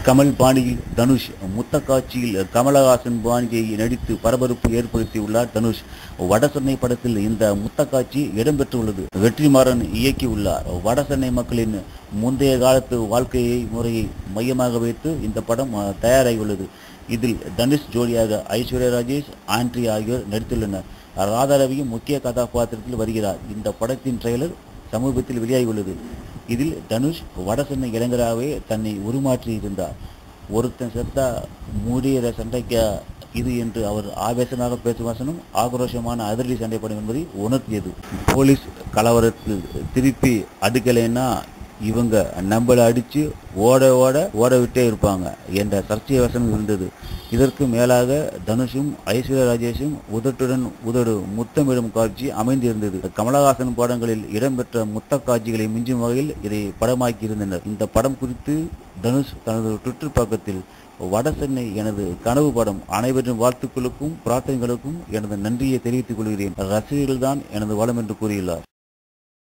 கமல் பாணியில் தனுஷ் முத்த காட்சியில் கமலஹாசன் பாணியை நடித்து பரபரப்பு ஏற்படுத்தியுள்ளார் தனுஷ் வடசென்னை படத்தில் இந்த முத்த காட்சி இடம்பெற்றுள்ளது வெற்றிமாறன் இயக்கியுள்ளார் வடசென்னை மக்களின் முந்தைய காலத்து வாழ்க்கையை முறையை மையமாக வைத்து இந்த படம் அஹ், தயாராகியுள்ளது இதில் தனுஷ் ஜோடியாக ஐஸ்வர்யா ராஜேஷ் ஆண்ட்ரி ஆகியோர் நடித்துள்ளனர் ராதாரவியும் முக்கிய கதாபாத்திரத்தில் வருகிறார் இந்த படத்தின் ட்ரெய்லர் சமீபத்தில் வெளியாகியுள்ளது இதில் தனுஷ் வடசென்னை இளைஞராகவே தன்னை உருமாற்றி இருந்தார் ஒருத்தன் செத்தா மூடியத சண்டைக்கா இது என்று அவர் ஆவேசமாக பேசும் வசனம் ஆக்ரோஷமான அதிரடி சண்டைப்படும் என்பதை உணர்த்தியது போலீஸ் கலவரத்தில் திருப்பி அடுக்கலைன்னா இவங்க நம்மளை அடிச்சு ஓட ஓட ஓட விட்டே இருப்பாங்க என்ற சர்ச்சை வசனம் இருந்தது இதற்கு மேலாக தனுஷும் ஐஸ்வர்யா ராஜேஷும் உதட்டுடன் உதடு முத்தமிடும் காட்சி அமைந்திருந்தது கமலஹாசன் படங்களில் இடம்பெற்ற முத்த காட்சிகளை மிஞ்சும் வகையில் இதை படமாக்கி இருந்தனர் இந்த படம் குறித்து தனுஷ் தனது ட்விட்டர் பக்கத்தில் வடசென்னை எனது கனவு படம் அனைவரின் வாழ்த்துக்களுக்கும் பிரார்த்தனைகளுக்கும் எனது நன்றியை தெரிவித்துக் கொள்கிறேன் ரசிகர்கள்தான் எனது வளம் என்று கூறியுள்ளார்